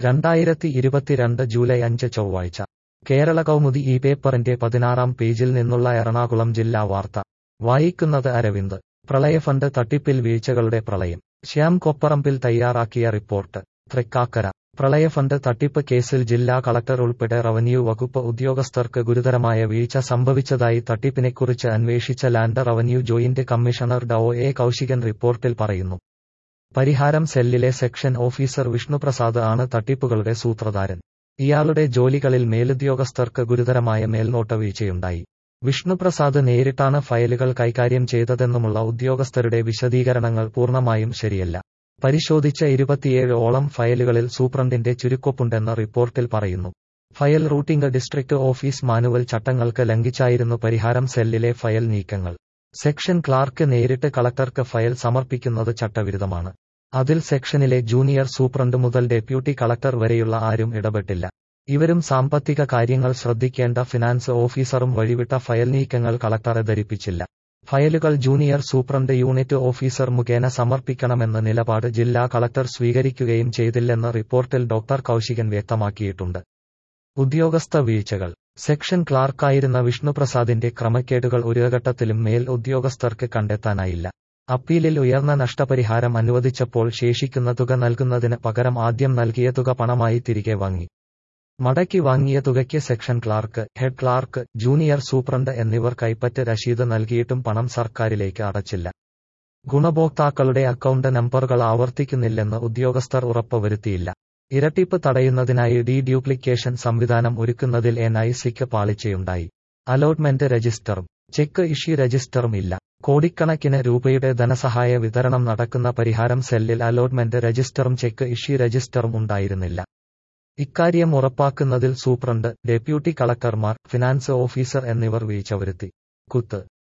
രണ്ടായിരത്തി ഇരുപത്തിരണ്ട് ജൂലൈ അഞ്ച് ചൊവ്വാഴ്ച കേരള കൗമുദി ഈ പേപ്പറിന്റെ പതിനാറാം പേജിൽ നിന്നുള്ള എറണാകുളം ജില്ലാ വാർത്ത വായിക്കുന്നത് അരവിന്ദ് പ്രളയഫണ്ട് തട്ടിപ്പിൽ വീഴ്ചകളുടെ പ്രളയം ശ്യാം കൊപ്പറമ്പിൽ തയ്യാറാക്കിയ റിപ്പോർട്ട് തൃക്കാക്കര പ്രളയഫണ്ട് തട്ടിപ്പ് കേസിൽ ജില്ലാ കളക്ടർ ഉൾപ്പെടെ റവന്യൂ വകുപ്പ് ഉദ്യോഗസ്ഥർക്ക് ഗുരുതരമായ വീഴ്ച സംഭവിച്ചതായി തട്ടിപ്പിനെക്കുറിച്ച് അന്വേഷിച്ച ലാൻഡ് റവന്യൂ ജോയിന്റ് കമ്മീഷണർ ഡോ എ കൌശികൻ റിപ്പോർട്ടിൽ പറയുന്നു പരിഹാരം സെല്ലിലെ സെക്ഷൻ ഓഫീസർ വിഷ്ണുപ്രസാദ് ആണ് തട്ടിപ്പുകളുടെ സൂത്രധാരൻ ഇയാളുടെ ജോലികളിൽ മേലുദ്യോഗസ്ഥർക്ക് ഗുരുതരമായ മേൽനോട്ട വീഴ്ചയുണ്ടായി വിഷ്ണുപ്രസാദ് നേരിട്ടാണ് ഫയലുകൾ കൈകാര്യം ചെയ്തതെന്നുമുള്ള ഉദ്യോഗസ്ഥരുടെ വിശദീകരണങ്ങൾ പൂർണ്ണമായും ശരിയല്ല പരിശോധിച്ച ഇരുപത്തിയേഴ് ഓളം ഫയലുകളിൽ സൂപ്രണ്ടിന്റെ ചുരുക്കൊപ്പുണ്ടെന്ന് റിപ്പോർട്ടിൽ പറയുന്നു file routing district office manual ചട്ടങ്ങൾക്ക് ലംഘിച്ചായിരുന്നു പരിഹാരം സെല്ലിലെ ഫയൽ നീക്കങ്ങൾ സെക്ഷൻ ക്ലാർക്ക് നേരിട്ട് കളക്ടർക്ക് ഫയൽ സമർപ്പിക്കുന്നത് ചട്ടവിരുദ്ധമാണ് അതിൽ സെക്ഷനിലെ ജൂനിയർ സൂപ്രണ്ട് മുതൽ ഡെപ്യൂട്ടി കളക്ടർ വരെയുള്ള ആരും ഇടപെട്ടില്ല ഇവരും സാമ്പത്തിക കാര്യങ്ങൾ ശ്രദ്ധിക്കേണ്ട ഫിനാൻസ് ഓഫീസറും വഴിവിട്ട ഫയൽ നീക്കങ്ങൾ കളക്ടറെ ധരിപ്പിച്ചില്ല ഫയലുകൾ ജൂനിയർ സൂപ്രണ്ട് യൂണിറ്റ് ഓഫീസർ മുഖേന സമർപ്പിക്കണമെന്ന നിലപാട് ജില്ലാ കളക്ടർ സ്വീകരിക്കുകയും ചെയ്തില്ലെന്ന് റിപ്പോർട്ടിൽ ഡോക്ടർ കൌശികൻ വ്യക്തമാക്കിയിട്ടുണ്ട് ഉദ്യോഗസ്ഥ വീഴ്ചകൾ സെക്ഷൻ ക്ലാർക്കായിരുന്ന വിഷ്ണുപ്രസാദിന്റെ ക്രമക്കേടുകൾ ഒരു ഘട്ടത്തിലും മേൽ ഉദ്യോഗസ്ഥർക്ക് കണ്ടെത്താനായില്ല അപ്പീലിൽ ഉയർന്ന നഷ്ടപരിഹാരം അനുവദിച്ചപ്പോൾ ശേഷിക്കുന്ന തുക നൽകുന്നതിന് പകരം ആദ്യം നൽകിയ തുക പണമായി തിരികെ വാങ്ങി മടക്കി വാങ്ങിയ തുകയ്ക്ക് section clerk head clerk junior superintendent എന്നിവർ കൈപ്പറ്റ് രശീത് നൽകിയിട്ടും പണം സർക്കാരിലേക്ക് അടച്ചില്ല ഗുണഭോക്താക്കളുടെ അക്കൗണ്ട് നമ്പറുകൾ ആവർത്തിക്കുന്നില്ലെന്ന് ഉദ്യോഗസ്ഥർ ഉറപ്പുവരുത്തിയില്ല ഇരട്ടിപ്പ് തടയുന്നതിനായി ഡി ഡ്യൂപ്ലിക്കേഷൻ സംവിധാനം ഒരുക്കുന്നതിൽ എൻ ഐ സിക്ക് പാളിച്ചയുണ്ടായി അലോട്ട്മെന്റ് രജിസ്റ്ററും ചെക്ക് ഇഷ്യൂ രജിസ്റ്ററും ഇല്ല കോടിക്കണക്കിന് രൂപയുടെ ധനസഹായ വിതരണം നടക്കുന്ന പരിഹാരം സെല്ലിൽ അലോട്ട്മെന്റ് രജിസ്റ്ററും ചെക്ക് ഇഷ്യൂ രജിസ്റ്ററും ഉണ്ടായിരുന്നില്ല ഇക്കാര്യം ഉറപ്പാക്കുന്നതിൽ സൂപ്രണ്ട് ഡെപ്യൂട്ടി കളക്ടർമാർ ഫിനാൻസ് ഓഫീസർ എന്നിവർ വീഴ്ച വരുത്തി കുത്ത്